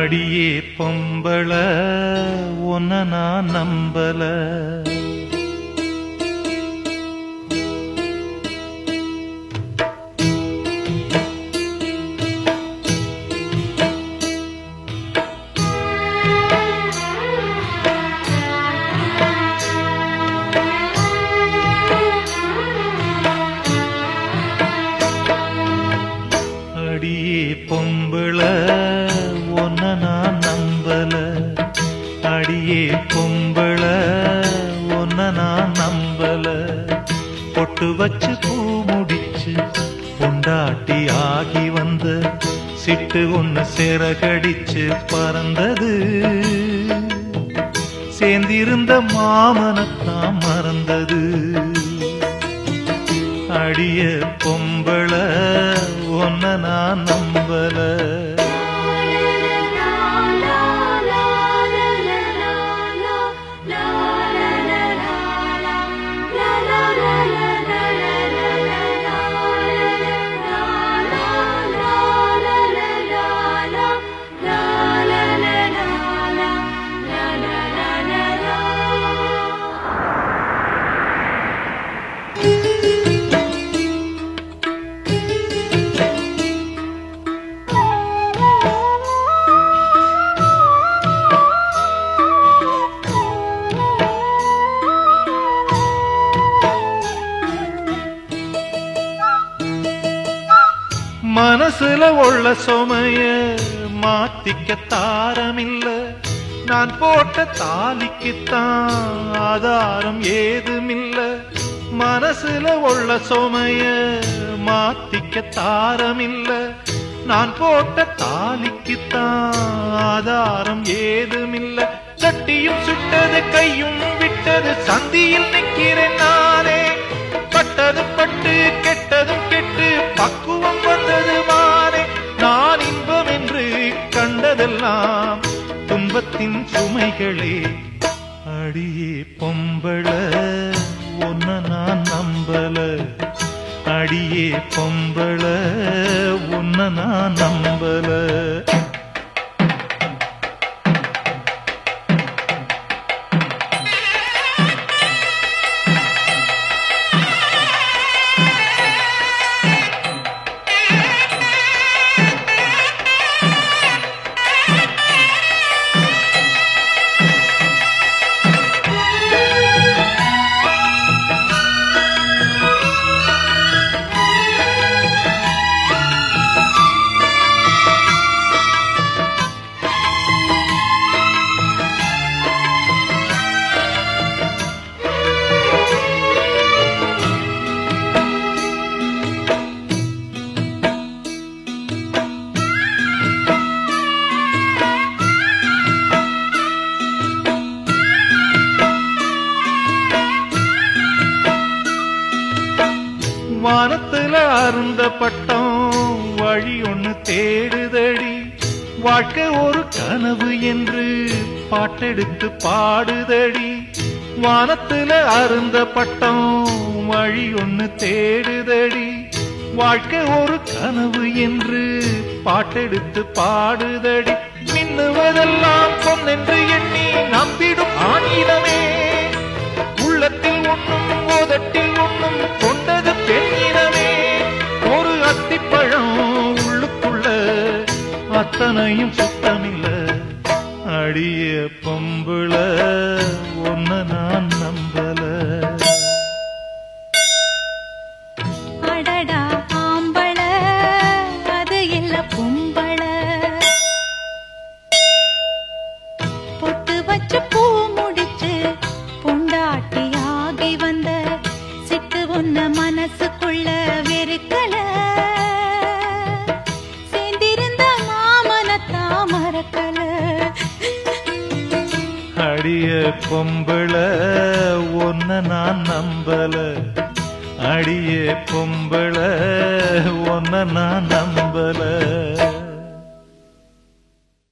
அடியே பொம்பள உன்ன நான் நம்பல அடியே பொம்பள உன்ன நான் நம்பல அடியே பொம்பள உன்ன நான் நம்பல பொட்டு வச்சு பூ முடிச்சு பொண்டாட்டி ஆகி வந்த சிட்டு ஒண்ணு சிறகடிச்சு பறந்தது சேர்ந்திருந்த மாமனத்தான் மறந்தது அடிய பொம்பள ஒன்ன நான் நம்பல மனசுல உள்ள சுமைய மாத்திக்க தாரமில்ல நான் போட்ட தாலிக்குத்தான் ஆதாரம் ஏதுமில்ல மனசுல உள்ள சுமைய மாத்திக்க தாரமில்ல நான் போட்ட தாலிக்குத்தான் ஆதாரம் ஏதுமில்ல சட்டியும் சுட்டது கையும் விட்டது சந்தியில் நிக்கிறேன் நானே பட்டது பட்டு கெட்டதும் கெட்டு பக்குவம் வந்தது மானே நான் இன்பம் என்று கண்டதெல்லாம் துன்பத்தின் சுமைகளே அடியே பொம்பள ஒன்ன நான் நம்பல அடியே பொம்பள உன்ன நான் நம்பல வானத்துல அருந்த பட்டம் வழி ஒண்ணு தேடுதடி வாழ்க்கை ஒரு கனவு என்று பாட்டெடுத்து பாடுதடி வானத்துல அருந்த பட்டம் வழி ஒண்ணு தேடுதடி வாழ்க்கை ஒரு கனவு என்று பாட்டெடுத்து பாடுதடி மின்னுவதெல்லாம் பொன்னென்று எண்ணி நம்பிடும் ஆணிடமே உள்ளத்தில் ஒண்ணும் ஓதட்டில் ஒண்ணும் கொண்டது பெண்ணினமே ஒரு அத்திப்பழம் உள்ளுக்குள்ள அத்தனையும் சுத்தமில்ல அடிய பொம்புள ஒன்ன நான் நம்பல அடடா ஆம்பள அது இல்ல பொம்பள பொட்டு வச்சு பூ முடிச்சு பொண்டாட்டி ஆகி வந்த சிட்டு ஒன்ன மனசுக்குள்ள வெறுக்கல சேர்ந்திருந்த மாமனத்தா மறக்கல அடிய பொம்பள ஒன்ன நான் நம்பல அடிய பொம்பள ஒன்ன நான் நம்பல